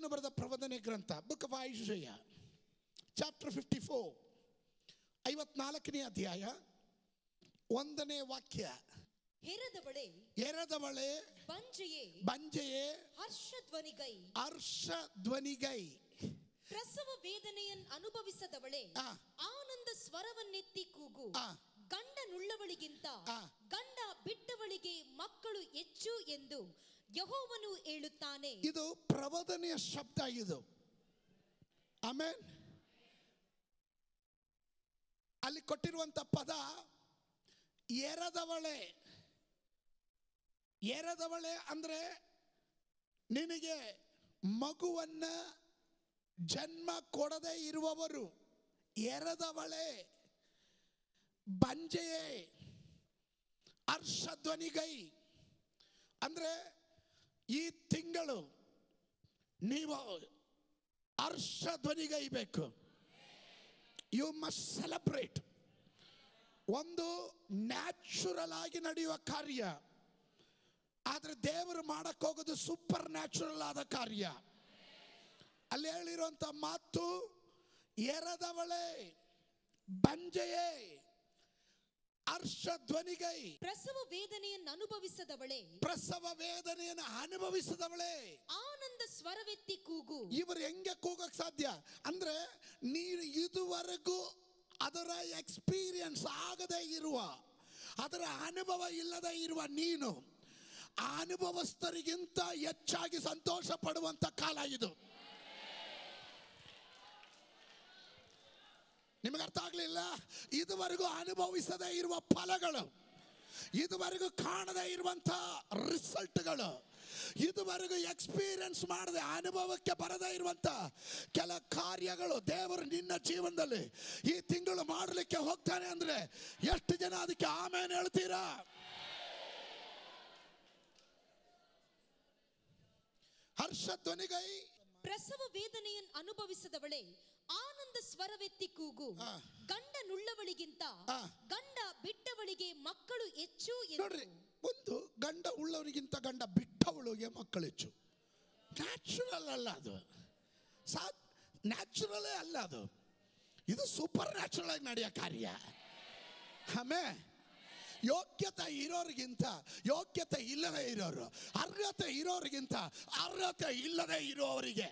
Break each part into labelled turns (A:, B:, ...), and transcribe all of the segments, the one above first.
A: ಯಶಯನು ಬರೆದ ಪ್ರವದನೆ ಗ್ರಂಥ book of Isaiah chapter fifty four ಐವತ್ನಾಲ್ಕನೇ ಅಧ್ಯಾಯ ಒಂದನೇ ವಾಕ್ಯ
B: ಹೆರದವಳೆ
A: ಎರದವಳೆ
B: ಬಂಜೆಯೇ
A: ಬಂಜೆಯೇ
B: ಹರ್ಷಧ್ವನಿಗೈ
A: ಹರ್ಷ ಧ್ವನಿಗೈ
B: ಪ್ರಸವ ವೇದನೆಯನ್ನು ಅನುಭವಿಸದವಳೆ
A: ಆ.
B: ಆನಂದ ಸ್ವರವನ್ನೆತ್ತಿ ಕೂಗು
A: ಆ.
B: ಗಂಡನುಳ್ಳವಳಿಗಿಂತ
A: ಆ.
B: ಗಂಡ ಬಿಟ್ಟವಳಿಗೆ ಮಕ್ಕಳು ಹೆಚ್ಚು ಎಂದು ಯಹೋವನು ಹೇಳುತ್ತಾನೆ
A: ಇದು ಪ್ರವದನೆಯ ಶಬ್ದ ಇದು ಆಮೇಲೆ ಅಲ್ಲಿ ಕೊಟ್ಟಿರುವಂತ ಪದ ಎರದವಳೆ ಎರದವಳೆ ಅಂದ್ರೆ ನಿನಗೆ ಮಗುವನ್ನ ಜನ್ಮ ಕೊಡದೇ ಇರುವವರು ಎರದವಳೆ ಬಂಜೆಯೇ ಹರ್ಷಧ್ವನಿಗೈ ಅಂದ್ರೆ ಈ ತಿಂಗಳು ನೀವು ಹರ್ಷ ಧ್ವನಿಗೈಬೇಕು ಯು ಮಸ್ಟ್ ಸೆಲೆಬ್ರೇಟ್ ಒಂದು ನ್ಯಾಚುರಲ್ ಆಗಿ ನಡೆಯುವ ಕಾರ್ಯ ಆದ್ರೆ ದೇವರು ಮಾಡಕ್ ಹೋಗೋದು ಸೂಪರ್ ನ್ಯಾಚುರಲ್ ಆದ ಕಾರ್ಯ ಅಲ್ಲಿ ಹೇಳಿರುವಂತ ಮಾತು ಎರದವಳೆ ಬಂಜೆಯೇ ಹರ್ಷ ಧ್ವನಿಗೈ
B: ಪ್ರಸವ ವೇದನೆಯನ್ನು ಅನುಭವಿಸದವಳೆ
A: ಪ್ರಸವ ವೇದನೆಯನ್ನು ಅನುಭವಿಸಿದವಳೆ
B: ಆನಂದ ಸ್ವರವೆತ್ತಿ ಕೂಗು
A: ಇವರು ಹೆಂಗೆ ಕೂಗಕ್ ಸಾಧ್ಯ ಅಂದ್ರೆ ನೀನು ಇದುವರೆಗೂ ಅದರ ಎಕ್ಸ್ಪೀರಿಯನ್ಸ್ ಆಗದೆ ಇರುವ ಅದರ ಅನುಭವ ಇಲ್ಲದೆ ಇರುವ ನೀನು ಆ ಅನುಭವಸ್ಥರಿಗಿಂತ ಹೆಚ್ಚಾಗಿ ಸಂತೋಷ ಪಡುವಂತ ಕಾಲ ಇದು ನಿಮಗೆ ಅರ್ಥ ಆಗ್ಲಿಲ್ಲ ಇದುವರೆಗೂ ಅನುಭವಿಸದೇ ಇರುವ ಫಲಗಳು ಇದುವರೆಗೂ ಕಾಣದೇ ಇರುವಂತ ರಿಸಲ್ಟ್ಗಳು ಇದುವರೆಗೂ ಎಕ್ಸ್ಪೀರಿಯನ್ಸ್ ಮಾಡದೆ ಅನುಭವಕ್ಕೆ ಬರದೇ ಇರುವಂತ ಕೆಲ ಕಾರ್ಯಗಳು ದೇವರು ನಿನ್ನ ಜೀವನದಲ್ಲಿ ಈ ತಿಂಗಳು ಮಾಡಲಿಕ್ಕೆ ಹೋಗ್ತಾನೆ ಅಂದ್ರೆ ಎಷ್ಟು ಜನ ಅದಕ್ಕೆ ಆಮೇಲೆ ಹೇಳ್ತೀರಾ ಹರ್ಷ ಧ್ವನಿಗೈ
B: ಪ್ರಸವ ವೇದನೆಯನ್ನು ಅನುಭವಿಸದವಳೆ ಆನಂದ ಸ್ವರವೆತ್ತಿ ಕೂಗು
A: ಆ.
B: ಗಂಡನುಳ್ಳವಳಿಗಿಂತ
A: ಆ.
B: ಗಂಡ ಬಿಟ್ಟವಳಿಗೆ ಮಕ್ಕಳು ಹೆಚ್ಚು
A: ನೋಡ್ರಿ
B: ಎಂದು
A: ಒಂದು ಗಂಡ ಉಳ್ಳವರಿಗಿಂತ ಗಂಡ ಬಿಟ್ಟವಳಿಗೆ ಮಕ್ಕಳು ಹೆಚ್ಚು ನ್ಯಾಚುರಲ್ ಅಲ್ಲ ಅದು ಸಾ ನ್ಯಾಚುರಲೇ ಅಲ್ಲ ಅದು ಇದು ಸೂಪರ್ ನ್ಯಾಚುರಲ್ ಆಗಿ ನಡೆಯೋ ಕಾರ್ಯ ಆಮೇ ಯೋಗ್ಯತೆ ಇರೋರಿಗಿಂತ ಯೋಗ್ಯತೆ ಇಲ್ಲದೆ ಇರೋರು ಅರ್ಹತೆ ಇರೋರಿಗಿಂತ ಅರ್ಹತೆ ಇಲ್ಲದೆ ಇರುವವರಿಗೆ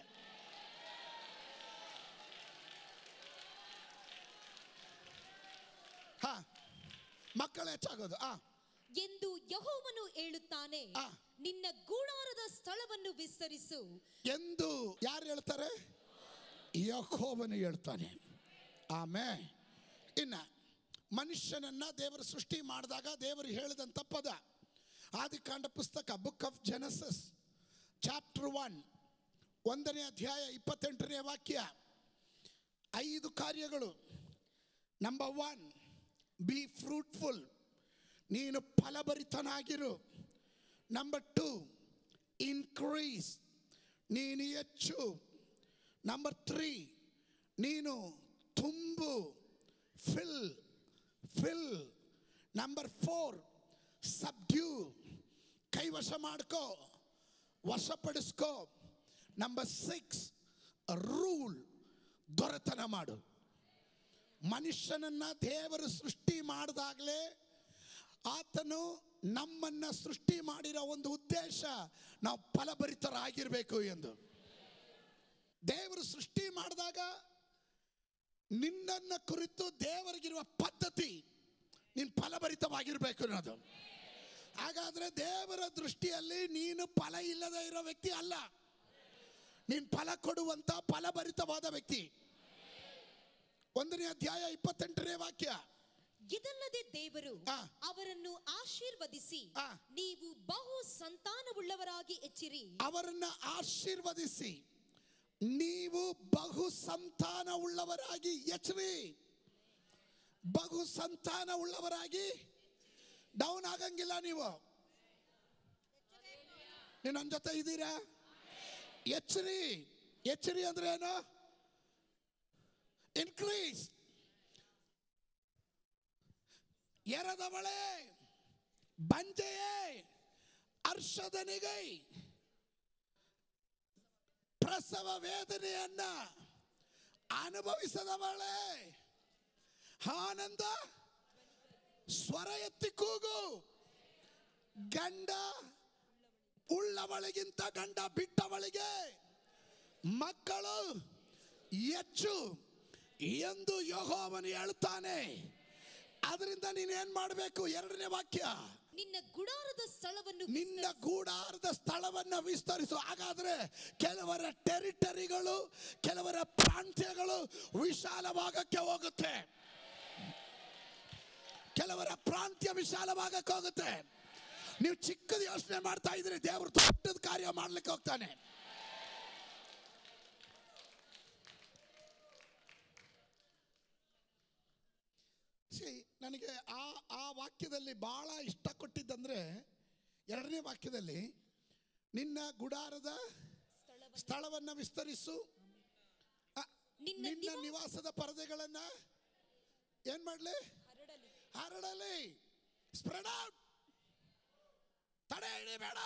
A: ಹಾ ಮಕ್ಕಳು ಹೆಚ್ಚಾಗೋದು ಆ
B: ಎಂದು ಯಹೋವನು ಹೇಳುತ್ತಾನೆ
A: ಆ.
B: ನಿನ್ನ ಗೂಡಾರದ ಸ್ಥಳವನ್ನು ವಿಸ್ತರಿಸು
A: ಎಂದು ಯಾರು ಹೇಳ್ತಾರೆ ಯಹೋವನು ಹೇಳ್ತಾನೆ ಆಮೇ ಇನ್ನ ಮನುಷ್ಯನನ್ನ ದೇವರು ಸೃಷ್ಟಿ ಮಾಡಿದಾಗ ದೇವರು ಹೇಳಿದಂಥ ಪದ ಆದಿಕಾಂಡ ಪುಸ್ತಕ book of Genesis chapter one ಒಂದನೇ ಅಧ್ಯಾಯ ಇಪ್ಪತ್ತೆಂಟನೇ ವಾಕ್ಯ ಐದು ಕಾರ್ಯಗಳು ನಂಬರ್ ಒನ್ ಬಿ ಫ್ರೂಟ್ಫುಲ್ ನೀನು ಫಲಭರಿತನಾಗಿರು ನಂಬರ್ ಟು ಇನ್ಕ್ರೀಸ್ ನೀನು ಹೆಚ್ಚು ನಂಬರ್ ತ್ರೀ ನೀನು ತುಂಬು fill fill number four subdue ಕೈವಶ ಮಾಡ್ಕೋ ವಶಪಡಿಸ್ಕೋ ನಂಬರ್ ಸಿಕ್ಸ್ ರೂಲ್ ದೊರೆತನ ಮಾಡು ಮನುಷ್ಯನನ್ನ ದೇವರು ಸೃಷ್ಟಿ ಮಾಡಿದಾಗಲೇ ಆತನು ನಮ್ಮನ್ನ ಸೃಷ್ಟಿ ಮಾಡಿರೋ ಒಂದು ಉದ್ದೇಶ ನಾವು ಫಲಭರಿತರಾಗಿರ್ಬೇಕು ಎಂದು ದೇವರು ಸೃಷ್ಟಿ ಮಾಡಿದಾಗ ನಿನ್ನನ್ನ ಕುರಿತು ದೇವರಿಗಿರುವ ಪದ್ಧತಿ ನೀನು ಫಲಭರಿತವಾಗಿರ್ಬೇಕು ಅನ್ನೋದು ಹಾಗಾದ್ರೆ ದೇವರ ದೃಷ್ಟಿಯಲ್ಲಿ ನೀನು ಫಲ ಇಲ್ಲದೆ ಇರೋ ವ್ಯಕ್ತಿ ಅಲ್ಲ ನೀನು ಫಲ ಕೊಡುವಂತ ಫಲಭರಿತವಾದ ವ್ಯಕ್ತಿ ಒಂದನೇ ಅಧ್ಯಾಯ ಇಪ್ಪತ್ತೆಂಟನೇ ವಾಕ್ಯ
B: ಇದಲ್ಲದೆ ದೇವರು
A: ಆ.
B: ಅವರನ್ನು ಆಶೀರ್ವದಿಸಿ
A: ಆ.
B: ನೀವು ಬಹು ಸಂತಾನವುಳ್ಳವರಾಗಿ ಹೆಚ್ಚಿರಿ
A: ಅವರನ್ನ ಆಶೀರ್ವದಿಸಿ ನೀವು ಬಹು ಸಂತಾನ ಉಳ್ಳವರಾಗಿ ಎಚ್ಚರಿ ಬಹು ಸಂತಾನ ಉಳ್ಳವರಾಗಿ ಡೌನ್ ಆಗಂಗಿಲ್ಲ ನೀವು ನೀವು ನನ್ನ ಜೊತೆ ಇದ್ದೀರಾ ಎಚ್ಚರಿ ಎಚ್ಚರಿ ಅಂದ್ರೆ ಏನು ಇನ್ಕ್ರೀಸ್ ಎರದವಳೆ ಬಂಜೆಯೇ ಹರ್ಷದನಿಗೈ ಪ್ರಸವ ಪ್ರಸವ ವೇದನೆಯನ್ನ ಅನುಭವಿಸದವಳೆ ಆನಂದ ಸ್ವರ ಎತ್ತಿ ಕೂಗು ಗಂಡ ಉಳ್ಳವಳಿಗಿಂತ ಗಂಡ ಬಿಟ್ಟವಳಿಗೆ ಮಕ್ಕಳು ಹೆಚ್ಚು ಎಂದು ಯಹೋವನು ಹೇಳ್ತಾನೆ ಅದರಿಂದ ನೀನು ಏನ್ ಮಾಡಬೇಕು ಎರಡನೇ ವಾಕ್ಯ
B: ನಿನ್ನ ಗುಡಾರದ ಸ್ಥಳವನ್ನು
A: ನಿನ್ನ ಗೂಡಾರದ ಸ್ಥಳವನ್ನ ವಿಸ್ತರಿಸು ಹಾಗಾದ್ರೆ ಕೆಲವರ ಟೆರಿಟರಿಗಳು ಕೆಲವರ ಪ್ರಾಂತ್ಯಗಳು ವಿಶಾಲವಾಗಕ್ಕೆ ಹೋಗುತ್ತೆ ಕೆಲವರ ಪ್ರಾಂತ್ಯ ವಿಶಾಲವಾಗಕ್ಕೆ ಹೋಗುತ್ತೆ ನೀವು ಚಿಕ್ಕದು ಯೋಚನೆ ಮಾಡ್ತಾ ಇದ್ರಿ ದೇವರು ದೊಡ್ಡದ ಕಾರ್ಯ ಮಾಡ್ಲಿಕ್ಕೆ ಹೋಗ್ತಾನೆ See, ನನಗೆ ಆ ಆ ವಾಕ್ಯದಲ್ಲಿ ಬಹಳ ಇಷ್ಟ ಕೊಟ್ಟಿದ್ದಂದ್ರೆ ಎರಡನೇ ವಾಕ್ಯದಲ್ಲಿ ನಿನ್ನ ಗುಡಾರದ ಸ್ಥಳವನ್ನ ವಿಸ್ತರಿಸು ಆ,
B: ನಿನ್ನ
A: ನಿನ್ನ
B: ನಿವಾ-
A: ನಿವಾಸದ ಪರದೆಗಳನ್ನ ಏನ್ ಮಾಡ್ಲಿ ಹರಡಲಿ ಸ್ಪ್ರೆಡ್ ಔಟ್ ತಡೆ ಹಿಡಿಬೇಡ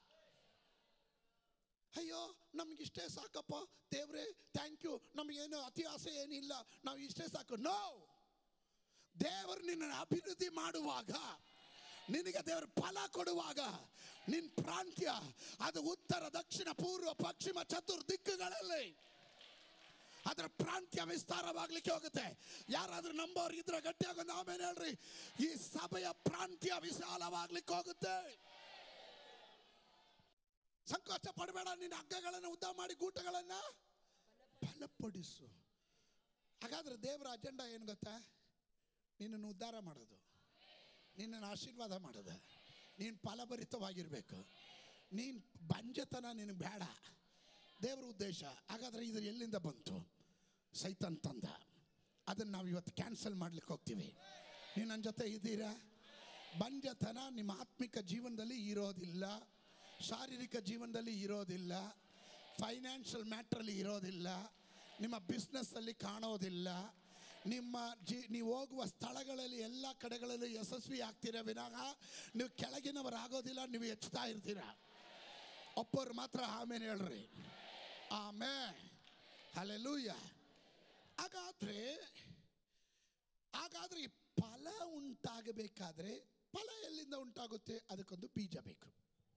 A: ಅಯ್ಯೋ ನಮಗಿಷ್ಟೇ ಸಾಕಪ್ಪ ದೇವ್ರೆ ಥ್ಯಾಂಕ್ ಯು ನಮಗೇನು ಅತಿ ಆಸೆ ಏನಿಲ್ಲ ನಾವು ಇಷ್ಟೇ ಸಾಕು ನೋ ದೇವರು ನಿನ್ನನ್ನು ಅಭಿವೃದ್ಧಿ ಮಾಡುವಾಗ ನಿನಗೆ ದೇವರು ಫಲ ಕೊಡುವಾಗ ನಿನ್ ಪ್ರಾಂತ್ಯ ಅದು ಉತ್ತರ ದಕ್ಷಿಣ ಪೂರ್ವ ಪಶ್ಚಿಮ ಚತುರ್ ದಿಕ್ಕುಗಳಲ್ಲಿ ಅದರ ಪ್ರಾಂತ್ಯ ವಿಸ್ತಾರವಾಗ್ಲಿಕ್ಕೆ ಹೋಗುತ್ತೆ ಯಾರಾದ್ರೂ ನಂಬೋರು ಇದ್ರೆ ಗಟ್ಟಿಯಾಗಿ ಒಂದು ಆಮೇಲೆ ಹೇಳ್ರಿ ಈ ಸಭೆಯ ಪ್ರಾಂತ್ಯ ವಿಶಾಲವಾಗ್ಲಿಕ್ಕೆ ಹೋಗುತ್ತೆ ಸಂಕೋಚ ಪಡಬೇಡ ನಿನ್ನ ಹಗ್ಗಗಳನ್ನು ಉದ್ದ ಮಾಡಿ ಗೂಟಗಳನ್ನ ಬಲಪಡಿಸು ಹಾಗಾದ್ರೆ ದೇವರ ಅಜೆಂಡಾ ಏನು ಗೊತ್ತಾ ನಿನ್ನನ್ನು ಉದ್ಧಾರ ಮಾಡೋದು ನಿನ್ನನ್ನು ಆಶೀರ್ವಾದ ಮಾಡೋದು ನೀನು ಫಲಭರಿತವಾಗಿರ್ಬೇಕು ನೀನು ಬಂಜತನ ನಿನಗೆ ಬೇಡ ದೇವರ ಉದ್ದೇಶ ಹಾಗಾದ್ರೆ ಇದು ಎಲ್ಲಿಂದ ಬಂತು ಸೈತನ್ ತಂದ ಅದನ್ನು ನಾವು ಇವತ್ತು ಕ್ಯಾನ್ಸಲ್ ಮಾಡ್ಲಿಕ್ಕೆ ಹೋಗ್ತೀವಿ ನೀವು ನನ್ನ ಜೊತೆ ಇದ್ದೀರಾ ಬಂಜತನ ನಿಮ್ಮ ಆತ್ಮಿಕ ಜೀವನದಲ್ಲಿ ಇರೋದಿಲ್ಲ ಶಾರೀರಿಕ ಜೀವನದಲ್ಲಿ ಇರೋದಿಲ್ಲ ಫೈನಾನ್ಷಿಯಲ್ ಮ್ಯಾಟ್ರಲ್ಲಿ ಇರೋದಿಲ್ಲ ನಿಮ್ಮ ಬಿಸ್ನೆಸ್ಸಲ್ಲಿ ಕಾಣೋದಿಲ್ಲ ನಿಮ್ಮ ಜಿ ನೀವು ಹೋಗುವ ಸ್ಥಳಗಳಲ್ಲಿ ಎಲ್ಲ ಕಡೆಗಳಲ್ಲೂ ಯಶಸ್ವಿ ಆಗ್ತೀರ ವಿನಃ ನೀವು ಕೆಳಗಿನವರಾಗೋದಿಲ್ಲ ನೀವು ಹೆಚ್ಚುತ್ತಾ ಇರ್ತೀರ ಒಪ್ಪೋರು ಮಾತ್ರ ಆಮೇಲೆ ಹೇಳ್ರಿ ಆಮೇ ಅಲ್ಲೆಲೂಯ ಹಾಗಾದ್ರೆ ಹಾಗಾದ್ರೆ ಈ ಫಲ ಉಂಟಾಗಬೇಕಾದ್ರೆ ಫಲ ಎಲ್ಲಿಂದ ಉಂಟಾಗುತ್ತೆ ಅದಕ್ಕೊಂದು ಬೀಜ ಬೇಕು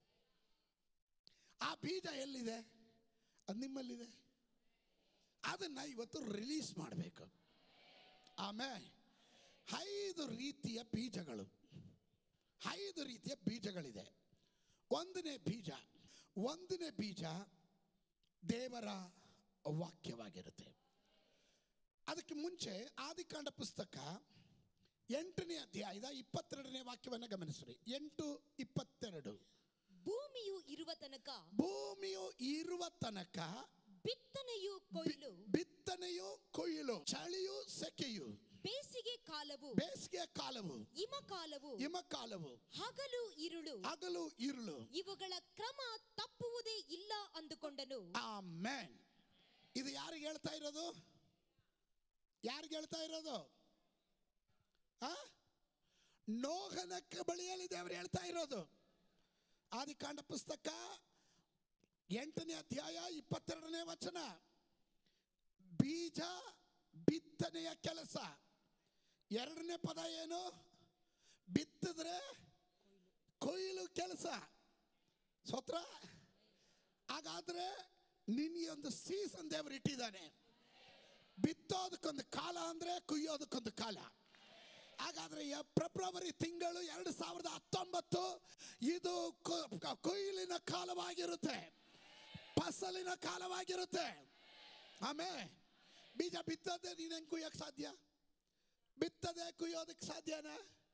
A: ಆ ಬೀಜ ಎಲ್ಲಿದೆ ಅದು ನಿಮ್ಮಲ್ಲಿದೆ ಅದನ್ನ ಇವತ್ತು ರಿಲೀಸ್ ಮಾಡಬೇಕು ಆಮೇಲೆ ಐದು ರೀತಿಯ ಬೀಜಗಳು ಐದು ರೀತಿಯ ಬೀಜಗಳಿದೆ ಒಂದನೇ ಬೀಜ ಒಂದನೇ ಬೀಜ ದೇವರ ವಾಕ್ಯವಾಗಿರುತ್ತೆ ಅದಕ್ಕೆ ಮುಂಚೆ ಆದಿಕಾಂಡ ಪುಸ್ತಕ ಎಂಟನೇ ಅಧ್ಯಾಯದ ಇಪ್ಪತ್ತೆರಡನೇ ವಾಕ್ಯವನ್ನು ಗಮನಿಸ್ರಿ ಎಂಟು ಇಪ್ಪತ್ತೆರಡು
B: ಭೂಮಿಯು ಇರುವ ತನಕ
A: ಭೂಮಿಯು ಇರುವ ತನಕ
B: ಬಿತ್ತನೆಯು ಕೊಯ್ಲು
A: ಬಿ- ಬಿತ್ತನೆಯು ಕೊಯ್ಲು ಚಳಿಯು ಸೆಕೆಯು
B: ಬೇಸಿಗೆ ಕಾಲವು
A: ಬೇಸಿಗೆ ಕಾಲವು
B: ಹಿಮಕಾಲವು
A: ಹಿಮಕಾಲವು
B: ಹಗಲು ಇರುಳು
A: ಹಗಲು ಇರುಳು
B: ಇವುಗಳ ಕ್ರಮ ತಪ್ಪುವುದೇ ಇಲ್ಲ ಅಂದುಕೊಂಡನು
A: ಆಮೇನ್ ಇದು ಯಾರಿಗೆ ಹೇಳ್ತಾ ಇರೋದು ಯಾರಿಗೆ ಹೇಳ್ತಾ ಇರೋದು ಆ ನೋಹನ ಕ- ಬಳಿಯಲ್ಲಿ ದೇವರು ಹೇಳ್ತಾ ಇರೋದು ಆದಿಕಾಂಡ ಪುಸ್ತಕ ಎಂಟನೇ ಅಧ್ಯಾಯ ಇಪ್ಪತ್ತೆರಡನೇ ವಚನ ಬೀಜ ಬಿತ್ತನೆಯ ಕೆಲಸ ಎರಡನೇ ಪದ ಏನು ಬಿತ್ತಿದ್ರೆ ಕೊಯ್ಲು ಕೆಲಸ ಸ್ವತ್ರ ಹಾಗಾದ್ರೆ ನಿನ್ಗೆ ಒಂದು ಸೀಸನ್ ದೇವರು ಇಟ್ಟಿದ್ದಾನೆ ಬಿತ್ತೋದಕ್ಕೊಂದು ಕಾಲ ಅಂದ್ರೆ ಕುಯ್ಯೋದಕ್ಕೊಂದು ಕಾಲ ಹಾಗಾದ್ರೆ ಯ- ಫೆಬ್ರವರಿ ತಿಂಗಳು ಎರಡು ಸಾವಿರದ ಹತ್ತೊಂಬತ್ತು ಇದು ಕು- ಕ- ಕೊಯ್ಲಿನ ಕಾಲವಾಗಿರುತ್ತೆ ಫಸಲಿನ ಕಾಲವಾಗಿರುತ್ತೆ ಆಮೇಲೆ ಬೀಜ ಬಿತ್ತದೆ ನೀನು ಹೆಂಗ್ ಕುಯ್ಯಕ್ ಸಾಧ್ಯ ಬಿತ್ತದೆ ಕುಯ್ಯೋದಕ್ಕೆ ಸಾಧ್ಯನಾ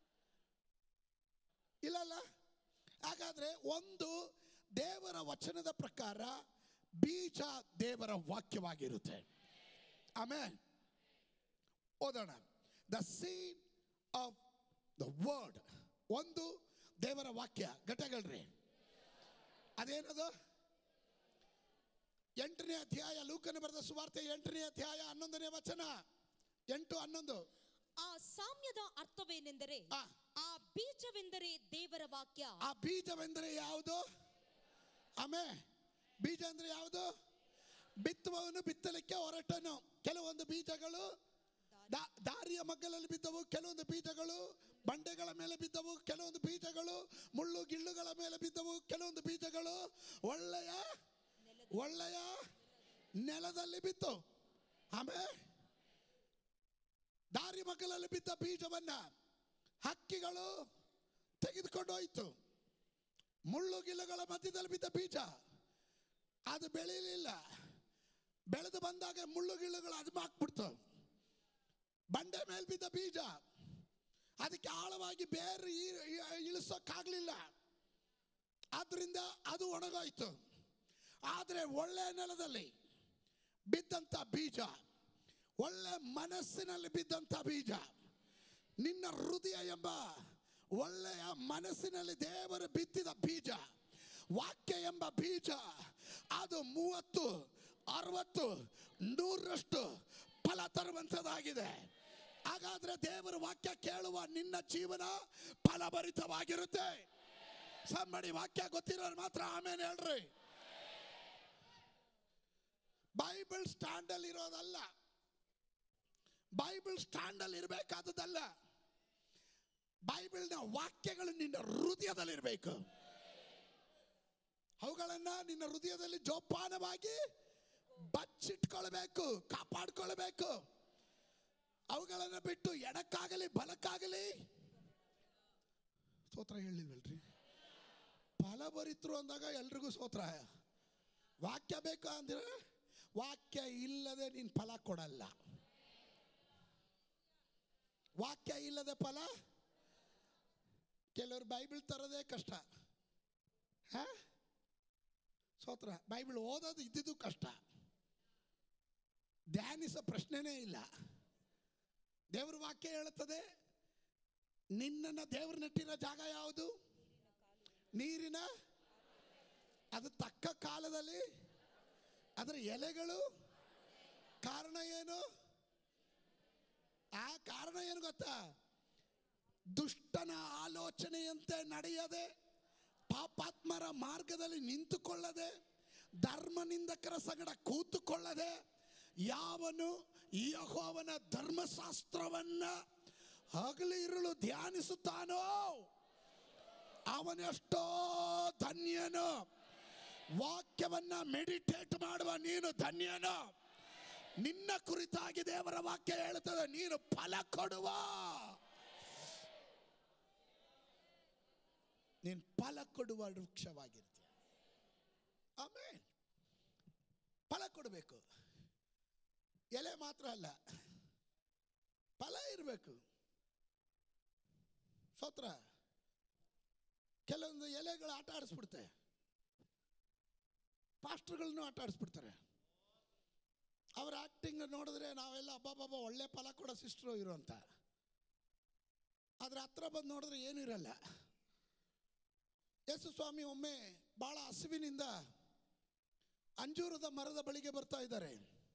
A: ಇಲ್ಲಲ್ಲ ಹಾಗಾದ್ರೆ ಒಂದು ದೇವರ ವಚನದ ಪ್ರಕಾರ ಬೀಜ ದೇವರ ವಾಕ್ಯವಾಗಿರುತ್ತೆ ಆಮೇಲೆ ಓದೋಣ the seed of the word ಒಂದು ದೇವರ ವಾಕ್ಯ ಘಟಗಳ್ರಿ ಅದೇನದು ಎಂಟನೇ ಅಧ್ಯಾಯ ಲೂಕನ ಬರೆದ ಸುವಾರ್ತೆ ಎಂಟನೇ ಅಧ್ಯಾಯ ಹನ್ನೊಂದನೇ ವಚನ ಎಂಟು ಹನ್ನೊಂದು
B: ಆ ಸಾಮ್ಯದ ಅರ್ಥವೇನೆಂದರೆ
A: ಆ.
B: ಆ ಬೀಜವೆಂದರೆ ದೇವರ ವಾಕ್ಯ
A: ಆ ಬೀಜವೆಂದರೆ ಯಾವುದು ಆಮೇ ಬೀಜ ಅಂದ್ರೆ ಯಾವುದು ಬಿತ್ತುವವನು ಬಿತ್ತಲಿಕ್ಕೆ ಹೊರಟನು ಕೆಲವೊಂದು ಬೀಜಗಳು ದಾ- ದಾರಿಯ ಮಗ್ಗಲಲ್ಲಿ ಬಿದ್ದವು ಕೆಲವೊಂದು ಬೀಜಗಳು ಬಂಡೆಗಳ ಮೇಲೆ ಬಿದ್ದವು ಕೆಲವೊಂದು ಬೀಜಗಳು ಮುಳ್ಳು ಗಿಳ್ಳುಗಳ ಮೇಲೆ ಬಿದ್ದವು ಕೆಲವೊಂದು ಬೀಜಗಳು ಒಳ್ಳೆಯ ಒಳ್ಳೆಯ ನೆಲದಲ್ಲಿ ಬಿತ್ತು ಆಮೇಲೆ ದಾರಿ ಮಗ್ಗಲಲ್ಲಿ ಬಿದ್ದ ಬೀಜವನ್ನ ಹಕ್ಕಿಗಳು ತೆಗೆದುಕೊಂಡು ಹೋಯಿತು ಮುಳ್ಳು ಗಿಲ್ಲುಗಳ ಮಧ್ಯದಲ್ಲಿ ಬಿದ್ದ ಬೀಜ ಅದು ಬೆಳೀಲಿಲ್ಲ ಬೆಳೆದು ಬಂದಾಗ ಮುಳ್ಳು ಗಿಳ್ಳುಗಳು ಅದು ಹಾಕ್ಬಿಡ್ತು ಬಂಡೆ ಮೇಲೆ ಬಿದ್ದ ಬೀಜ ಅದಕ್ಕೆ ಆಳವಾಗಿ ಬೇರೆ ಈ- ಈ- ಇಳಿಸೋಕ್ಕಾಗ್ಲಿಲ್ಲ ಆದ್ರಿಂದ ಅದು ಒಣಗೋಯ್ತು ಆದರೆ ಒಳ್ಳೆ ನೆಲದಲ್ಲಿ ಬಿದ್ದಂತ ಬೀಜ ಒಳ್ಳೆ ಮನಸ್ಸಿನಲ್ಲಿ ಬಿದ್ದಂತ ಬೀಜ ನಿನ್ನ ಹೃದಯ ಎಂಬ ಒಳ್ಳೆಯ ಮನಸ್ಸಿನಲ್ಲಿ ದೇವರು ಬಿತ್ತಿದ ಬೀಜ ವಾಕ್ಯ ಎಂಬ ಬೀಜ ಅದು ಮೂವತ್ತು ಅರವತ್ತು ನೂರರಷ್ಟು ಫಲ ತರುವಂಥದ್ದಾಗಿದೆ ಹಾಗಾದ್ರೆ ದೇವರ ವಾಕ್ಯ ಕೇಳುವ ನಿನ್ನ ಜೀವನ ಫಲಭರಿತವಾಗಿರುತ್ತೆ ಸಂಬಡಿ ವಾಕ್ಯ ಗೊತ್ತಿರೋರು ಮಾತ್ರ ಆಮೇಲೆ ಹೇಳ್ರಿ ಬೈಬಲ್ ಸ್ಟ್ಯಾಂಡ್ ಅಲ್ಲಿ ಇರೋದಲ್ಲ ಬೈಬಲ್ ಸ್ಟ್ಯಾಂಡ್ ಅಲ್ಲಿ ಇರಬೇಕಾದದಲ್ಲ ಬೈಬಲ್ನ ವಾಕ್ಯಗಳು ನಿನ್ನ ಹೃದಯದಲ್ಲಿರಬೇಕು ಅವುಗಳನ್ನ ನಿನ್ನ ಹೃದಯದಲ್ಲಿ ಜೋಪಾನವಾಗಿ ಬಚ್ಚಿಟ್ಕೊಳ್ಬೇಕು ಕಾಪಾಡ್ಕೊಳ್ಬೇಕು ಅವುಗಳನ್ನು ಬಿಟ್ಟು ಎಡಕ್ಕಾಗಲಿ ಬಲಕ್ಕಾಗಲಿ ಸ್ತೋತ್ರ ಹೇಳಿಲ್ವಲ್ರಿ ಫಲಭರಿತರು ಅಂದಾಗ ಎಲ್ರಿಗೂ ಸ್ತೋತ್ರ ವಾಕ್ಯ ಬೇಕಾ ಅಂದ್ರೆ ವಾಕ್ಯ ಇಲ್ಲದೆ ನೀನ್ ಫಲ ಕೊಡಲ್ಲ ವಾಕ್ಯ ಇಲ್ಲದೆ ಫಲ ಕೆಲವರು ಬೈಬಲ್ ತರೋದೇ ಕಷ್ಟ ಹಾ ಸ್ತೋತ್ರ ಬೈಬಲ್ ಓದೋದು ಇದ್ದಿದ್ದು ಕಷ್ಟ ಧ್ಯಾನಿಸೋ ಪ್ರಶ್ನೆನೇ ಇಲ್ಲ ದೇವ್ರ ವಾಕ್ಯ ಹೇಳುತ್ತದೆ ನಿನ್ನನ್ನ ದೇವ್ರು ನೆಟ್ಟಿರೋ ಜಾಗ ಯಾವುದು ನೀರಿನ ಅದು ತಕ್ಕ ಕಾಲದಲ್ಲಿ ಅದರ ಎಲೆಗಳು ಕಾರಣ ಏನು ಆ ಕಾರಣ ಏನು ಗೊತ್ತಾ ದುಷ್ಟನ ಆಲೋಚನೆಯಂತೆ ನಡೆಯದೆ ಪಾಪಾತ್ಮರ ಮಾರ್ಗದಲ್ಲಿ ನಿಂತುಕೊಳ್ಳದೆ ಧರ್ಮನಿಂದಕರ ಸಗಡ ಕೂತುಕೊಳ್ಳದೆ ಯಾವನು ಯೆಹೋವನ ಧರ್ಮಶಾಸ್ತ್ರವನ್ನ ಹಗಲು ಇರುಳು ಧ್ಯಾನಿಸುತ್ತಾನೋ ಅವನೆಷ್ಟೋ ಧನ್ಯನು ವಾಕ್ಯವನ್ನ ಮೆಡಿಟೇಟ್ ಮಾಡುವ ನೀನು ಧನ್ಯನು ನಿನ್ನ ಕುರಿತಾಗಿ ದೇವರ ವಾಕ್ಯ ಹೇಳುತ್ತದೆ ನೀನು ಫಲ ಕೊಡುವ ನೀನು ಫಲ ಕೊಡುವ ವೃಕ್ಷವಾಗಿರ್ತೀಯ ಆಮೇಲೆ ಫಲ ಕೊಡಬೇಕು ಎಲೆ ಮಾತ್ರ ಅಲ್ಲ ಫಲ ಇರಬೇಕು ಸ್ತೋತ್ರ ಕೆಲವೊಂದು ಎಲೆಗಳು ಆಟ ಆಡಿಸ್ಬಿಡುತ್ತೆ ಪಾಸ್ಟರ್ಗಳನ್ನು ಆಟ ಆಡಿಸ್ಬಿಡ್ತಾರೆ ಅವ್ರ ಆಕ್ಟಿಂಗ್ ನೋಡಿದ್ರೆ ನಾವೆಲ್ಲ ಅಬ್ಬಬ್ಬಬ್ಬ ಒಳ್ಳೆ ಫಲ ಕೊಡೋ ಸಿಸ್ಟ್ರು ಇರು ಅಂತ ಆದ್ರೆ ಹತ್ರ ಬಂದು ನೋಡಿದ್ರೆ ಏನೂ ಇರಲ್ಲ ಯೇಸು ಸ್ವಾಮಿ ಒಮ್ಮೆ ಬಹಳ ಹಸಿವಿನಿಂದ ಅಂಜೂರದ ಮರದ ಬಳಿಗೆ ಬರ್ತಾ ಇದ್ದಾರೆ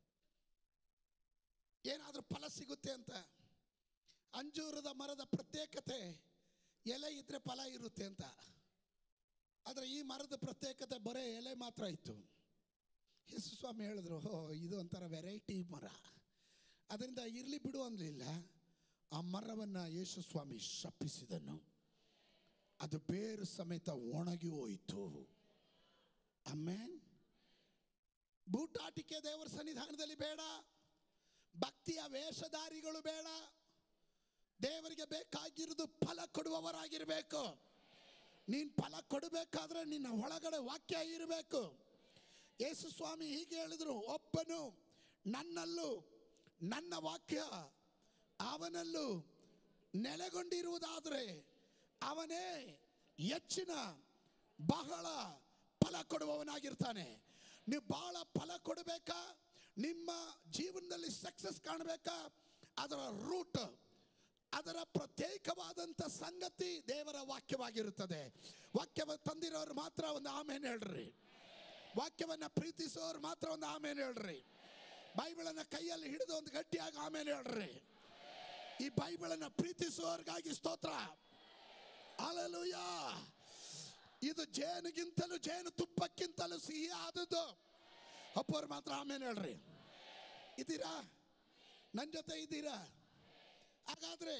A: ಏನಾದ್ರೂ ಫಲ ಸಿಗುತ್ತೆ ಅಂತ ಅಂಜೂರದ ಮರದ ಪ್ರತ್ಯೇಕತೆ ಎಲೆ ಇದ್ರೆ ಫಲ ಇರುತ್ತೆ ಅಂತ ಆದರೆ ಈ ಮರದ ಪ್ರತ್ಯೇಕತೆ ಬರೇ ಎಲೆ ಮಾತ್ರ ಇತ್ತು ಯೇಸು ಸ್ವಾಮಿ ಹೇಳಿದ್ರು ಓ ಇದು ಒಂಥರ ವೆರೈಟಿ ಮರ ಅದರಿಂದ ಇರಲಿ ಬಿಡು ಅನ್ನಲಿಲ್ಲ ಆ ಮರವನ್ನು ಯೇಸು ಸ್ವಾಮಿ ಶಪಿಸಿದನು ಅದು ಬೇರು ಸಮೇತ ಒಣಗಿ ಹೋಯಿತು ಆಮೇನ್ ಬೂಟಾಟಿಕೆ ದೇವರ ಸನ್ನಿಧಾನದಲ್ಲಿ ಬೇಡ ಭಕ್ತಿಯ ವೇಷಧಾರಿಗಳು ಬೇಡ ದೇವರಿಗೆ ಬೇಕಾಗಿರುವುದು ಫಲ ಕೊಡುವವರಾಗಿರಬೇಕು ನೀನ್ ಫಲ ಕೊಡಬೇಕಾದ್ರೆ ನಿನ್ನ ಒಳಗಡೆ ವಾಕ್ಯ ಇರಬೇಕು ಯೇಸು ಸ್ವಾಮಿ ಹೀಗೆ ಹೇಳಿದ್ರು ಒಬ್ಬನು ನನ್ನಲ್ಲೂ ನನ್ನ ವಾಕ್ಯ ಅವನಲ್ಲೂ ನೆಲೆಗೊಂಡಿರುವುದಾದರೆ ಅವನೇ ಹೆಚ್ಚಿನ ಬಹಳ ಫಲ ಕೊಡುವವನಾಗಿರ್ತಾನೆ ನೀವು ಬಹಳ ಫಲ ಕೊಡಬೇಕಾ ನಿಮ್ಮ ಜೀವನದಲ್ಲಿ ಸಕ್ಸಸ್ ಕಾಣಬೇಕಾ ಅದರ ರೂಟ್ ಅದರ ಪ್ರತ್ಯೇಕವಾದಂಥ ಸಂಗತಿ ದೇವರ ವಾಕ್ಯವಾಗಿರುತ್ತದೆ ವಾಕ್ಯವ ತಂದಿರೋರು ಮಾತ್ರ ಒಂದು ಆಮೇಲೆ ಹೇಳ್ರಿ ವಾಕ್ಯವನ್ನ ಪ್ರೀತಿಸೋರು ಮಾತ್ರ ಒಂದು ಆಮೇಲೆ ಹೇಳ್ರಿ ಬೈಬಳನ್ನ ಕೈಯಲ್ಲಿ ಹಿಡಿದು ಒಂದು ಗಟ್ಟಿಯಾಗಿ ಆಮೇಲೆ ಹೇಳ್ರಿ ಈ ಬೈಬಳನ್ನ ಪ್ರೀತಿಸುವವರಿಗಾಗಿ ಸ್ತೋತ್ರ ಅಲಲುಯ ಇದು ಜೇನುಗಿಂತಲೂ ಜೇನು ತುಪ್ಪಕ್ಕಿಂತಲೂ ಸಿಹಿ ಆದದ್ದು ಅಪ್ಪವ್ರು ಮಾತ್ರ ಆಮೇಲೆ ಹೇಳ್ರಿ ಇದ್ದೀರಾ ನನ್ನ ಜೊತೆ ಇದ್ದೀರಾ ಹಾಗಾದ್ರೆ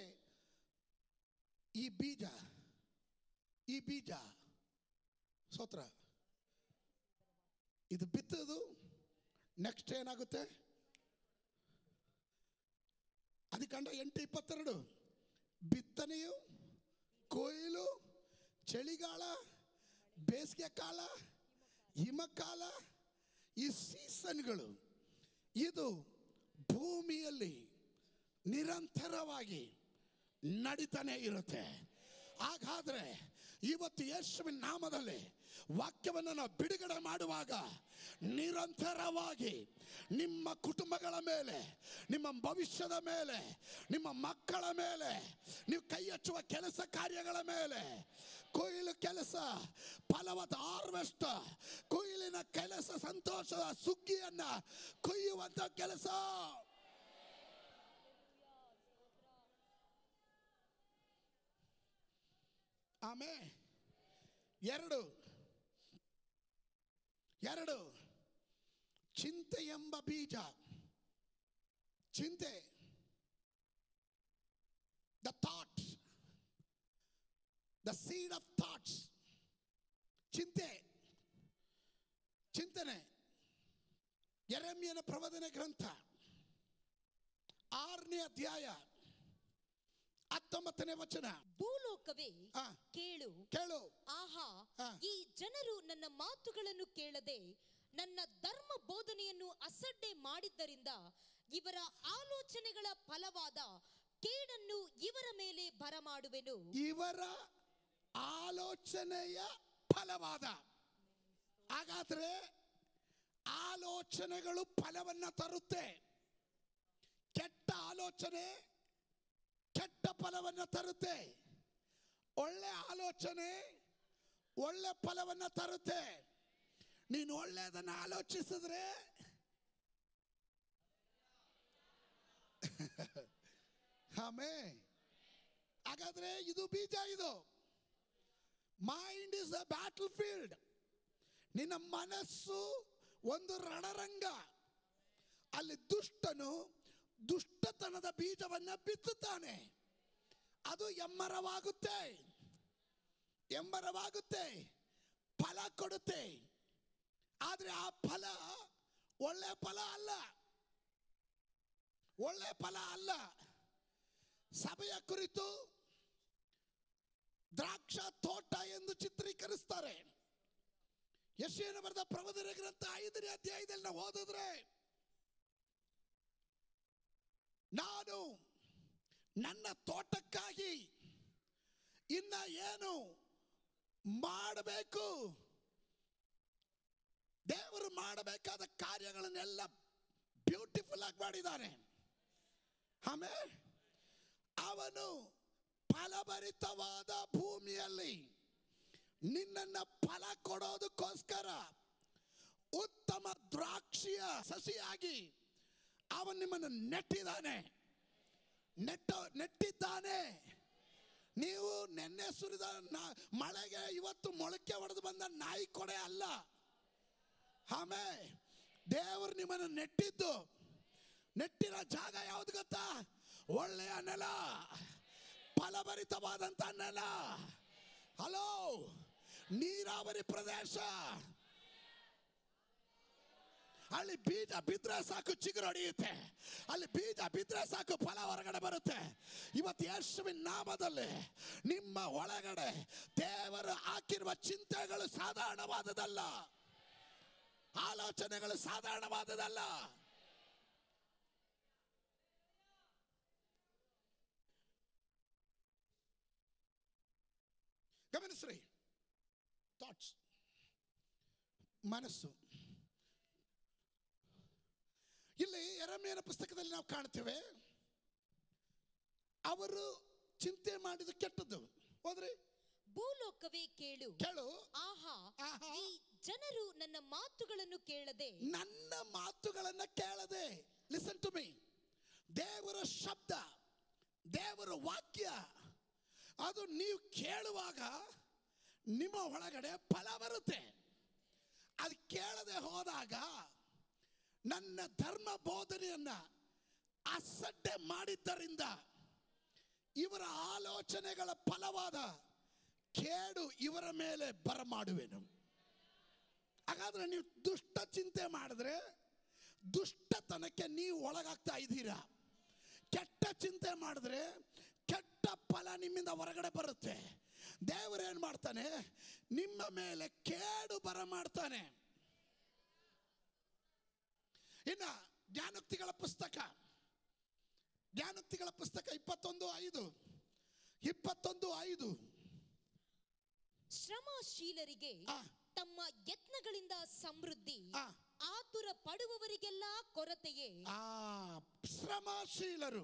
A: ಈ ಬೀಜ ಈ ಬೀಜ ಸೋತ್ರ ಇದು ಬಿತ್ತದು ನೆಕ್ಸ್ಟ್ ಏನಾಗುತ್ತೆ ಅದಕ್ಕಂಡ ಎಂಟು ಇಪ್ಪತ್ತೆರಡು ಬಿತ್ತನೆಯು ಕೊಯ್ಲು ಚಳಿಗಾಲ ಬೇಸಿಗೆ ಕಾಲ ಹಿಮಕಾಲ ಈ ಸೀಸನ್ಗಳು ಇದು ಭೂಮಿಯಲ್ಲಿ ನಿರಂತರವಾಗಿ ನಡೀತಾನೆ ಇರುತ್ತೆ ಹಾಗಾದ್ರೆ ಇವತ್ತು ಯೇಸುವಿನ ನಾಮದಲ್ಲಿ ವಾಕ್ಯವನ್ನು ನಾವು ಬಿಡುಗಡೆ ಮಾಡುವಾಗ ನಿರಂತರವಾಗಿ ನಿಮ್ಮ ಕುಟುಂಬಗಳ ಮೇಲೆ ನಿಮ್ಮ ಭವಿಷ್ಯದ ಮೇಲೆ ನಿಮ್ಮ ಮಕ್ಕಳ ಮೇಲೆ ನೀವು ಕೈ ಹಚ್ಚುವ ಕೆಲಸ ಕಾರ್ಯಗಳ ಮೇಲೆ ಕೊಯ್ಲು ಕೆಲಸ ಫಲವತ್ತ ಹಾರ್ವೆಸ್ಟ್ ಕೊಯ್ಲಿನ ಕೆಲಸ ಸಂತೋಷದ ಸುಗ್ಗಿಯನ್ನ ಕೊಯ್ಯುವಂತ ಕೆಲಸ ಆಮೇಲೆ ಎರಡು ಎರಡು ಚಿಂತೆ ಎಂಬ ಬೀಜ ಚಿಂತೆ the thought the seed of thoughts ಚಿಂತೆ ಚಿಂತನೆ ಎರೆಮಿಯನ ಪ್ರವದನೆ ಗ್ರಂಥ ಆರನೇ ಅಧ್ಯಾಯ ಹತ್ತೊಂಬತ್ತನೇ ವಚನ
B: ಭೂಲೋಕವೇ
A: ಆ.
B: ಕೇಳು
A: ಕೇಳು
B: ಆಹಾ
A: ಆ.
B: ಈ ಜನರು ನನ್ನ ಮಾತುಗಳನ್ನು ಕೇಳದೆ ನನ್ನ ಧರ್ಮ ಬೋಧನೆಯನ್ನು ಅಸಡ್ಡೆ ಮಾಡಿದ್ದರಿಂದ ಇವರ ಆಲೋಚನೆಗಳ ಫಲವಾದ ಕೇಡನ್ನು ಇವರ ಮೇಲೆ ಬರಮಾಡುವೆನು
A: ಇವರ ಆಲೋಚನೆಯ ಫಲವಾದ ಹಾಗಾದ್ರೆ ಆಲೋಚನೆಗಳು ಫಲವನ್ನ ತರುತ್ತೆ ಕೆಟ್ಟ ಆಲೋಚನೆ ಕೆಟ್ಟ ಫಲವನ್ನ ತರುತ್ತೆ ಒಳ್ಳೆ ಆಲೋಚನೆ ಒಳ್ಳೆ ಫಲವನ್ನ ತರುತ್ತೆ ನೀನು ಒಳ್ಳೆಯದನ್ನ ಆಲೋಚಿಸಿದ್ರೆ ಆಮೇ ಹಾಗಾದ್ರೆ ಇದು ಬೀಜ ಇದು mind is a battlefield ನಿನ್ನ ಮನಸ್ಸು ಒಂದು ರಣರಂಗ ಅಲ್ಲಿ ದುಷ್ಟನು ದುಷ್ಟತನದ ಬೀಜವನ್ನ ಬಿತ್ತುತ್ತಾನೆ ಅದು ಎಮ್ಮರವಾಗುತ್ತೆ ಎಮ್ಮರವಾಗುತ್ತೆ ಫಲ ಕೊಡುತ್ತೆ ಆದ್ರೆ ಆ ಫಲ ಒಳ್ಳೆ ಫಲ ಅಲ್ಲ ಒಳ್ಳೆ ಫಲ ಅಲ್ಲ ಸಭೆಯ ಕುರಿತು ದ್ರಾಕ್ಷ ತೋಟ ಎಂದು ಚಿತ್ರೀಕರಿಸ್ತಾರೆ ಯಶೇನ ಬರೆದ ಪ್ರವದನ ಗ್ರಂಥ ಐದನೇ ಅಧ್ಯಾಯದಲ್ಲಿ ನಾವು ಓದಿದ್ರೆ ನಾನು ನನ್ನ ತೋಟಕ್ಕಾಗಿ ಇನ್ನ ಏನು ಮಾಡಬೇಕು ದೇವರು ಮಾಡಬೇಕಾದ ಕಾರ್ಯಗಳನ್ನೆಲ್ಲ ಬ್ಯೂಟಿಫುಲ್ ಆಗಿ ಮಾಡಿದ್ದಾನೆ ಆಮೇಲೆ ಅವನು ಫಲಭರಿತವಾದ ಭೂಮಿಯಲ್ಲಿ ನಿನ್ನನ್ನ ಫಲ ಕೊಡೋದಕ್ಕೋಸ್ಕರ ಉತ್ತಮ ದ್ರಾಕ್ಷಿಯ ಸಸಿಯಾಗಿ ಅವನು ನಿಮ್ಮನ್ನು ನೆಟ್ಟಿದ್ದಾನೆ ನೆಟ್ಟ ನೆಟ್ಟಿದ್ದಾನೆ ನೀವು ನೆನ್ನೆ ಸುರಿದ ನ- ಮಳೆಗೆ ಇವತ್ತು ಮೊಳಕೆ ಹೊಡೆದು ಬಂದ ನಾಯಿ ಕೊಡೆ ಅಲ್ಲ ಆಮೇಲೆ ದೇವರು ನಿಮ್ಮನ್ನು ನೆಟ್ಟಿದ್ದು ನೆಟ್ಟಿರೋ ಜಾಗ ಯಾವ್ದು ಗೊತ್ತಾ ಒಳ್ಳೆಯ ನೆಲ ಫಲಭರಿತವಾದಂತ ನೆಲ ಹಲೋ ನೀರಾವರಿ ಪ್ರದೇಶ ಅಲ್ಲಿ ಬೀಜ ಬಿದ್ರೆ ಸಾಕು ಚಿಗುರು ಹೊಡೆಯುತ್ತೆ ಅಲ್ಲಿ ಬೀಜ ಬಿದ್ರೆ ಸಾಕು ಫಲ ಹೊರಗಡೆ ಬರುತ್ತೆ ಇವತ್ತು ಯೇಸುವಿನ ನಾಮದಲ್ಲಿ ನಿಮ್ಮ ಒಳಗಡೆ ದೇವರು ಹಾಕಿರುವ ಚಿಂತೆಗಳು ಸಾಧಾರಣವಾದದಲ್ಲ ಆಲೋಚನೆಗಳು ಸಾಧಾರಣವಾದದಲ್ಲ ಗಮನಿಸ್ರಿ ಥಾಟ್ಸ್ ಮನಸ್ಸು ಇಲ್ಲಿ ಎರಮೇನ ಪುಸ್ತಕದಲ್ಲಿ ನಾವು ಕಾಣ್ತೇವೆ ಅವರು ಚಿಂತೆ ಮಾಡಿದ ಕೆಟ್ಟದ್ದು ಹೋದ್ರಿ
B: ಭೂಲೋಕವೇ ಕೇಳು
A: ಕೇಳು
B: ಆಹಾ
A: ಆಹಾ.
B: ಈ ಜನರು ನನ್ನ ಮಾತುಗಳನ್ನು ಕೇಳದೆ
A: ನನ್ನ ಮಾತುಗಳನ್ನ ಕೇಳದೆ ಲಿಸನ್ ಟು ಮೀ ದೇವರ ಶಬ್ದ ದೇವರ ವಾಕ್ಯ ಅದು ನೀವು ಕೇಳುವಾಗ ನಿಮ್ಮ ಒಳಗಡೆ ಫಲ ಬರುತ್ತೆ ಅದು ಕೇಳದೆ ಹೋದಾಗ ನನ್ನ ಧರ್ಮ ಬೋಧನೆಯನ್ನ ಅಸಡ್ಡೆ ಮಾಡಿದ್ದರಿಂದ ಇವರ ಆಲೋಚನೆಗಳ ಫಲವಾದ ಕೇಡು ಇವರ ಮೇಲೆ ಬರಮಾಡುವೆನು ಹಾಗಾದ್ರೆ ನೀವು ದುಷ್ಟ ಚಿಂತೆ ಮಾಡಿದ್ರೆ ದುಷ್ಟತನಕ್ಕೆ ನೀವು ಒಳಗಾಗ್ತಾ ಇದ್ದೀರಾ ಕೆಟ್ಟ ಚಿಂತೆ ಮಾಡಿದ್ರೆ ಕೆಟ್ಟ ಫಲ ನಿಮ್ಮಿಂದ ಹೊರಗಡೆ ಬರುತ್ತೆ ದೇವರು ಏನ್ ಮಾಡ್ತಾನೆ ನಿಮ್ಮ ಮೇಲೆ ಕೇಡು ಬರ ಮಾಡ್ತಾನೆ ಇನ್ನ ಜ್ಞಾನೋಕ್ತಿಗಳ ಪುಸ್ತಕ ಜ್ಞಾನೋಕ್ತಿಗಳ ಪುಸ್ತಕ ಇಪ್ಪತ್ತೊಂದು ಐದು ಇಪ್ಪತ್ತೊಂದು ಐದು
B: ಶ್ರಮಶೀಲರಿಗೆ
A: ಆ.
B: ತಮ್ಮ ಯತ್ನಗಳಿಂದ ಸಮೃದ್ಧಿ
A: ಆ.
B: ಆತುರ ಪಡುವವರಿಗೆಲ್ಲ ಕೊರತೆಯೇ
A: ಆ ಶ್ರಮಶೀಲರು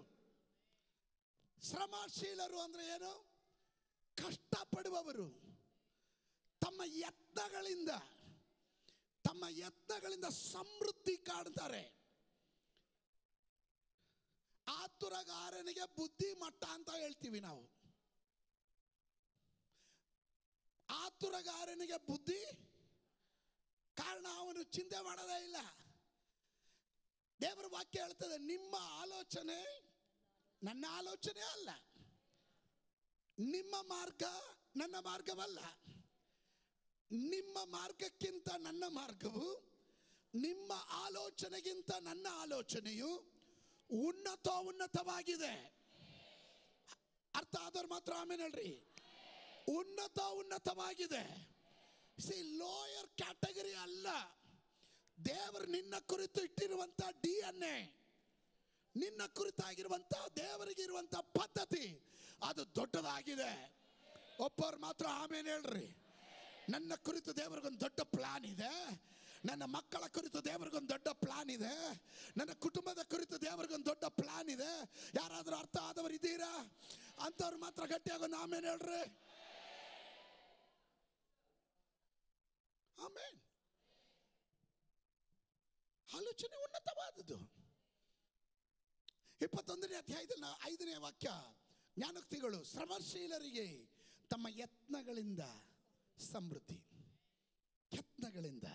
A: ಶ್ರಮಶೀಲರು ಅಂದ್ರೆ ಏನು ಕಷ್ಟಪಡುವವರು ತಮ್ಮ ಯತ್ನಗಳಿಂದ ತಮ್ಮ ಯತ್ನಗಳಿಂದ ಸಮೃದ್ಧಿ ಕಾಣ್ತಾರೆ ಆತುರಗಾರನಿಗೆ ಬುದ್ಧಿ ಮಟ್ಟ ಅಂತ ಹೇಳ್ತೀವಿ ನಾವು ಆತುರಗಾರನಿಗೆ ಬುದ್ಧಿ ಕಾರಣ ಅವನು ಚಿಂತೆ ಮಾಡೋದೇ ಇಲ್ಲ ದೇವರ ವಾಕ್ಯ ಹೇಳ್ತದೆ ನಿಮ್ಮ ಆಲೋಚನೆ ನನ್ನ ಆಲೋಚನೆ ಅಲ್ಲ ನಿಮ್ಮ ಮಾರ್ಗ ನನ್ನ ಮಾರ್ಗವಲ್ಲ ನಿಮ್ಮ ಮಾರ್ಗಕ್ಕಿಂತ ನನ್ನ ಮಾರ್ಗವು ನಿಮ್ಮ ಆಲೋಚನೆಗಿಂತ ನನ್ನ ಆಲೋಚನೆಯು ಉನ್ನತ ಉನ್ನತವಾಗಿದೆ ಅರ್ಥ ಆದವ್ರು ಮಾತ್ರ ಆಮೇಲೆ ಹೇಳ್ರಿ ಉನ್ನತ ಉನ್ನತವಾಗಿದೆ ಸಿ ಲೋಯರ್ ಕ್ಯಾಟಗರಿ ಅಲ್ಲ ದೇವರು ನಿನ್ನ ಕುರಿತು ಇಟ್ಟಿರುವಂತ ಡಿ ಎನ್ ಎ ನಿನ್ನ ಕುರಿತಾಗಿರುವಂತ ದೇವರಿಗೆ ಇರುವಂತ ಪದ್ಧತಿ ಅದು ದೊಡ್ಡದಾಗಿದೆ ಒಬ್ಬರು ಮಾತ್ರ ಆಮೇಲೆ ಹೇಳ್ರಿ ನನ್ನ ಕುರಿತು ದೇವರಿಗೊಂದು ದೊಡ್ಡ ಪ್ಲಾನ್ ಇದೆ ನನ್ನ ಮಕ್ಕಳ ಕುರಿತು ದೇವರಿಗೊಂದು ದೊಡ್ಡ ಪ್ಲಾನ್ ಇದೆ ನನ್ನ ಕುಟುಂಬದ ಕುರಿತು ದೇವರಿಗೊಂದು ದೊಡ್ಡ ಪ್ಲಾನ್ ಇದೆ ಯಾರಾದರೂ ಅರ್ಥ ಆದವರು ಇದ್ದೀರಾ ಅಂಥವ್ರು ಮಾತ್ರ ಗಟ್ಟಿಯಾಗೊಂದು ಆಮೇಲೆ ಹೇಳ್ರಿ ಆಮೇನ್ ಆಲೋಚನೆ ಉನ್ನತವಾದದ್ದು ಇಪ್ಪತ್ತೊಂದನೇ ಅಧ್ಯಾಯದಲ್ಲಿ ನಾ- ಐದನೇ ವಾಕ್ಯ ಜ್ಞಾನೋಕ್ತಿಗಳು ಶ್ರಮಶೀಲರಿಗೆ ತಮ್ಮ ಯತ್ನಗಳಿಂದ ಸಮೃದ್ಧಿ ಯತ್ನಗಳಿಂದ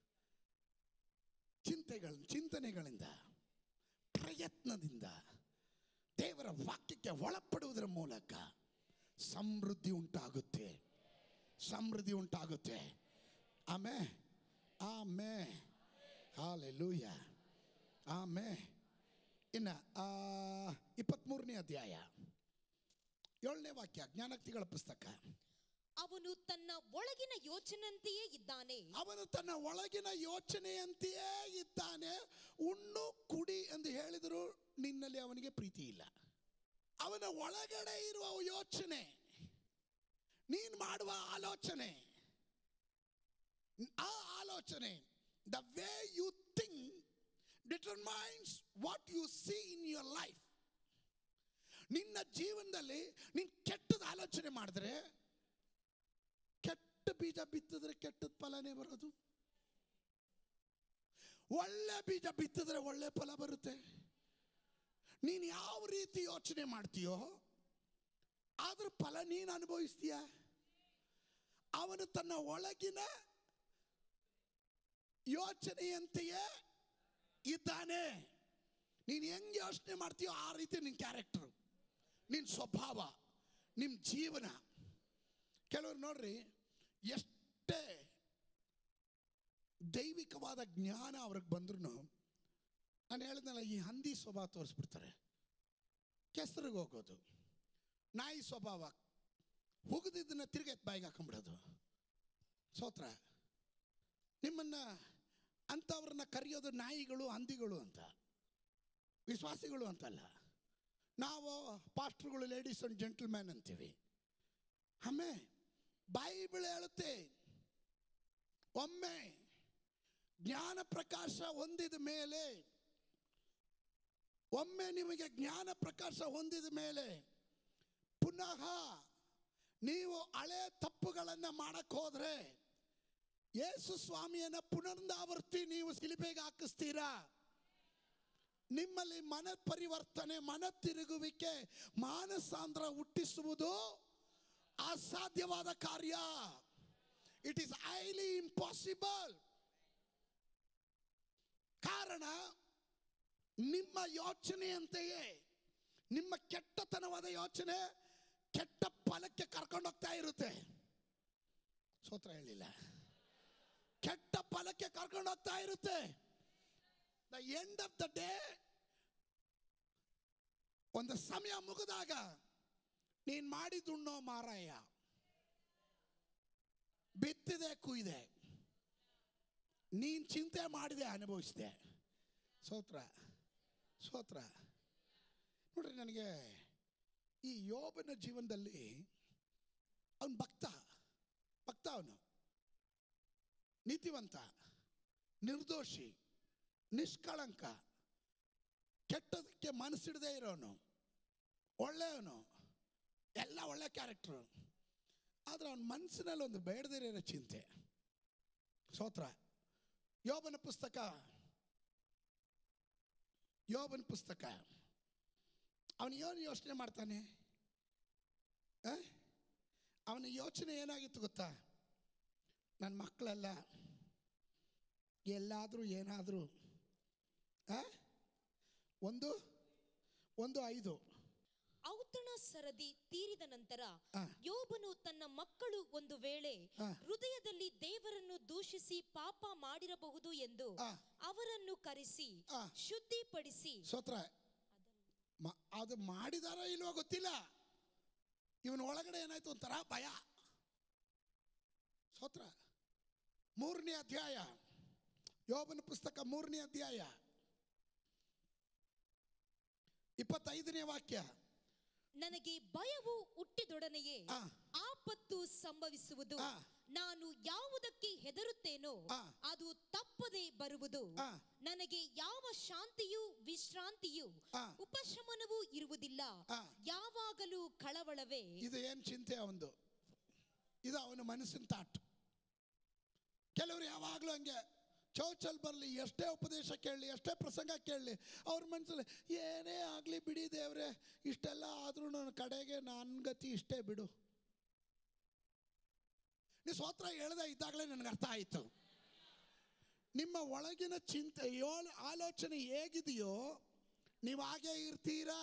A: ಚಿಂತೆಗಳ ಚಿಂತನೆಗಳಿಂದ ಪ್ರಯತ್ನದಿಂದ ದೇವರ ವಾಕ್ಯಕ್ಕೆ ಒಳಪಡುವುದರ ಮೂಲಕ ಸಮೃದ್ಧಿ ಉಂಟಾಗುತ್ತೆ ಸಮೃದ್ಧಿ ಉಂಟಾಗುತ್ತೆ ಆಮೇ ಆಮೇ ಹಾಲೆಲೂಯ ಆಮೇ ಇನ್ನ ಇಪ್ಪತ್ಮೂರನೇ ಅಧ್ಯಾಯ ಏಳನೇ ವಾಕ್ಯ ಜ್ಞಾನಕ್ತಿಗಳ ಪುಸ್ತಕ
B: ಅವನು ತನ್ನ ಒಳಗಿನ ಯೋಚನೆಯಂತೆಯೇ ಇದ್ದಾನೆ
A: ಅವನು ತನ್ನ ಒಳಗಿನ ಯೋಚನೆಯಂತೆಯೇ ಇದ್ದಾನೆ ಉಣ್ಣು ಕುಡಿ ಎಂದು ಹೇಳಿದರೂ ನಿನ್ನಲ್ಲಿ ಅವನಿಗೆ ಪ್ರೀತಿ ಇಲ್ಲ ಅವನ ಒಳಗಡೆ ಇರುವ ಯೋಚನೆ ನೀನು ಮಾಡುವ ಆಲೋಚನೆ ಆ ಆಲೋಚನೆ the way you think determines what you see in your life ನಿನ್ನ ಜೀವನದಲ್ಲಿ ನೀನು ಕೆಟ್ಟದ ಆಲೋಚನೆ ಮಾಡಿದ್ರೆ ಕೆಟ್ಟ ಬೀಜ ಬಿತ್ತಿದ್ರೆ ಕೆಟ್ಟದ ಫಲನೇ ಬರೋದು ಒಳ್ಳೆ ಬೀಜ ಬಿತ್ತಿದ್ರೆ ಒಳ್ಳೆ ಫಲ ಬರುತ್ತೆ ನೀನು ಯಾವ ರೀತಿ ಯೋಚನೆ ಮಾಡ್ತೀಯೋ ಅದ್ರ ಫಲ ನೀನು ಅನುಭವಿಸ್ತೀಯ ಅವನು ತನ್ನ ಒಳಗಿನ ಯೋಚನೆಯಂತೆಯೇ ಇದ್ದಾನೆ ನೀನು ಹೆಂಗೆ ಯೋಚನೆ ಮಾಡ್ತೀಯೋ ಆ ರೀತಿ ನಿನ್ನ ಕ್ಯಾರೆಕ್ಟರ್ ನಿನ್ನ ಸ್ವಭಾವ ನಿಮ್ಮ ಜೀವನ ಕೆಲವರು ನೋಡ್ರಿ ಎಷ್ಟೇ ದೈವಿಕವಾದ ಜ್ಞಾನ ಅವ್ರಿಗೆ ಬಂದ್ರು ನಾನು ಹೇಳಿದ್ನಲ್ಲ ಈ ಹಂದಿ ಸ್ವಭಾವ ತೋರಿಸ್ಬಿಡ್ತಾರೆ ಕೆಸರಿಗೆ ಹೋಗೋದು ನಾಯಿ ಸ್ವಭಾವ ಹುಗಿದಿದ್ದನ್ನ ತಿರುಗಿ ಎತ್ತು ಬಾಯಿಗೆ ಹಾಕೊಂಡ್ಬಿಡೋದು ಸೋತ್ರ ನಿಮ್ಮನ್ನ ಅಂಥವ್ರನ್ನ ಕರೆಯೋದು ನಾಯಿಗಳು ಹಂದಿಗಳು ಅಂತ ವಿಶ್ವಾಸಿಗಳು ಅಂತಲ್ಲ ನಾವು ಪಾಸ್ಟರ್ಗಳು ಲೇಡೀಸ್ ಅಂಡ್ ಜೆಂಟಲ್ಮ್ಯಾನ್ ಅಂತೀವಿ ಆಮೇ ಬೈಬಲ್ ಹೇಳುತ್ತೆ ಒಮ್ಮೆ ಜ್ಞಾನ ಪ್ರಕಾಶ ಹೊಂದಿದ ಮೇಲೆ ಒಮ್ಮೆ ನಿಮಗೆ ಜ್ಞಾನ ಪ್ರಕಾಶ ಹೊಂದಿದ ಮೇಲೆ ಪುನಃ ನೀವು ಹಳೆ ತಪ್ಪುಗಳನ್ನು ಮಾಡಕ್ ಹೋದ್ರೆ ಯೇಸು ಸ್ವಾಮಿಯನ್ನ ಪುನರ್ನಾವರ್ತಿ ನೀವು ಸಿಲಿಬೆಗೆ ಹಾಕಿಸ್ತೀರಾ ನಿಮ್ಮಲ್ಲಿ ಮನ ಪರಿವರ್ತನೆ ಮನ ತಿರುಗುವಿಕೆ ಮಾನಸಾಂದ್ರ ಹುಟ್ಟಿಸುವುದು ಅಸಾಧ್ಯವಾದ ಕಾರ್ಯ ಇಟ್ ಈಸ್ ಹೈಲಿ ಇಂಪಾಸಿಬಲ್ ಕಾರಣ ನಿಮ್ಮ ಯೋಚನೆಯಂತೆಯೇ ನಿಮ್ಮ ಕೆಟ್ಟತನವಾದ ಯೋಚನೆ ಕೆಟ್ಟ ಫಲಕ್ಕೆ ಕರ್ಕೊಂಡು ಹೋಗ್ತಾ ಇರುತ್ತೆ ಸೂತ್ರ ಹೇಳಿಲ್ಲ ಕೆಟ್ಟ ಫಲಕ್ಕೆ ಕರ್ಕೊಂಡು ಹೋಗ್ತಾ ಇರುತ್ತೆ the end of the day ಒಂದು ಸಮಯ ಮುಗಿದಾಗ ನೀನ್ ಮಾಡಿದುಣ್ಣೋ ಮಾರಾಯ ಬಿತ್ತಿದೆ ಕುಯ್ದೆ ನೀನ್ ಚಿಂತೆ ಮಾಡಿದೆ ಅನುಭವಿಸಿದೆ ಸೋತ್ರ ಸೋತ್ರ ನೋಡ್ರಿ ನನಗೆ ಈ ಯೋಬನ ಜೀವನದಲ್ಲಿ ಅವನು ಭಕ್ತ ಭಕ್ತ ಅವನು ನೀತಿವಂತ ನಿರ್ದೋಷಿ ನಿಷ್ಕಳಂಕ ಕೆಟ್ಟದಕ್ಕೆ ಮನಸ್ಸಿಡದೇ ಇರೋನು ಒಳ್ಳೆಯವನು ಎಲ್ಲ ಒಳ್ಳೆ ಕ್ಯಾರೆಕ್ಟ್ರು ಆದರೆ ಅವನ ಮನಸ್ಸಿನಲ್ಲಿ ಒಂದು ಬೇಡದೇ ಇರೋ ಚಿಂತೆ ಸೋತ್ರ ಯೋಬನ ಪುಸ್ತಕ ಯೋಬನ ಪುಸ್ತಕ ಅವನು ಏನು ಯೋಚನೆ ಮಾಡ್ತಾನೆ ಆ? ಅವನ ಯೋಚನೆ ಏನಾಗಿತ್ತು ಗೊತ್ತಾ ನನ್ನ ಮಕ್ಕಳೆಲ್ಲ ಎಲ್ಲಾದರೂ ಏನಾದರೂ ಒಂದು ಒಂದು ಐದು
B: ಔತಣ ಸರದಿ ತೀರಿದ ನಂತರ
A: ಆ.
B: ಯೋಬನು ತನ್ನ ಮಕ್ಕಳು ಒಂದು ವೇಳೆ
A: ಆ.
B: ಹೃದಯದಲ್ಲಿ ದೇವರನ್ನು ದೂಷಿಸಿ ಪಾಪ ಮಾಡಿರಬಹುದು ಎಂದು
A: ಆ.
B: ಅವರನ್ನು ಕರೆಸಿ
A: ಆ.
B: ಶುದ್ಧಿಪಡಿಸಿ
A: ಸೋತ್ರ ಮ- ಅದು ಮಾಡಿದಾರೋ ಇಲ್ವೋ ಗೊತ್ತಿಲ್ಲ ಇವನ ಒಳಗಡೆ ಏನಾಯ್ತು ಒಂಥರ ಭಯ ಸೋತ್ರ ಮೂರನೇ ಅಧ್ಯಾಯ ಯೋಬನ ಪುಸ್ತಕ ಮೂರನೇ ಅಧ್ಯಾಯ ಇಪ್ಪತ್ತೈದನೇ ವಾಕ್ಯ
B: ನನಗೆ ಭಯವು ಹುಟ್ಟಿದೊಡನೆಯೇ
A: ಆ.
B: ಆಪತ್ತು ಸಂಭವಿಸುವುದು
A: ಆ.
B: ನಾನು ಯಾವುದಕ್ಕೆ ಹೆದರುತ್ತೇನೋ
A: ಆ.
B: ಅದು ತಪ್ಪದೆ ಬರುವುದು
A: ಆ.
B: ನನಗೆ ಯಾವ ಶಾಂತಿಯೂ ವಿಶ್ರಾಂತಿಯೂ
A: ಆ.
B: ಉಪಶಮನವೂ ಇರುವುದಿಲ್ಲ
A: ಆ.
B: ಯಾವಾಗಲೂ ಕಳವಳವೇ
A: ಇದು ಏನು ಚಿಂತೆ ಅವನದು ಇದು ಅವನ ಮನಸ್ಸಿನ ತಾಟ್ ಕೆಲವರು ಯಾವಾಗಲೂ ಹಂಗೆ ಚೌಚಲ್ಲಿ ಬರಲಿ ಎಷ್ಟೇ ಉಪದೇಶ ಕೇಳಲಿ ಎಷ್ಟೇ ಪ್ರಸಂಗ ಕೇಳಲಿ ಅವ್ರ ಮನಸ್ಸಲ್ಲಿ ಏನೇ ಆಗಲಿ ಬಿಡಿ ದೇವ್ರೆ ಇಷ್ಟೆಲ್ಲ ಆದರೂ ನನ್ನ ಕಡೆಗೆ ನನ್ನ ಗತಿ ಇಷ್ಟೇ ಬಿಡು ನೀವು ಸ್ವತ್ರ ಹೇಳ್ದೆ ಇದ್ದಾಗಲೇ ನನಗೆ ಅರ್ಥ ಆಯಿತು ನಿಮ್ಮ ಒಳಗಿನ ಚಿಂತೆ ಯೋಳ ಆಲೋಚನೆ ಹೇಗಿದೆಯೋ ನೀವು ಹಾಗೆ ಇರ್ತೀರಾ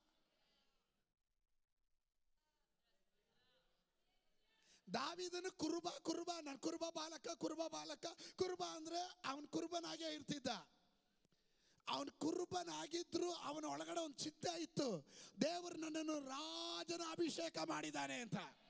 A: ದಾವಿದನು ಕುರುಬ ಕುರುಬ ನಾನು ಕುರುಬ ಬಾಲಕ ಕುರುಬ ಬಾಲಕ ಕುರುಬ ಅಂದ್ರೆ ಅವನ್ ಕುರುಬನಾಗೇ ಇರ್ತಿದ್ದ ಅವನ್ ಕುರುಬನಾಗಿದ್ರು ಅವನ ಒಳಗಡೆ ಒಂದು ಚಿತ್ತ ಇತ್ತು ದೇವರು ನನ್ನನ್ನು ರಾಜನ ಅಭಿಷೇಕ ಮಾಡಿದ್ದಾನೆ ಅಂತ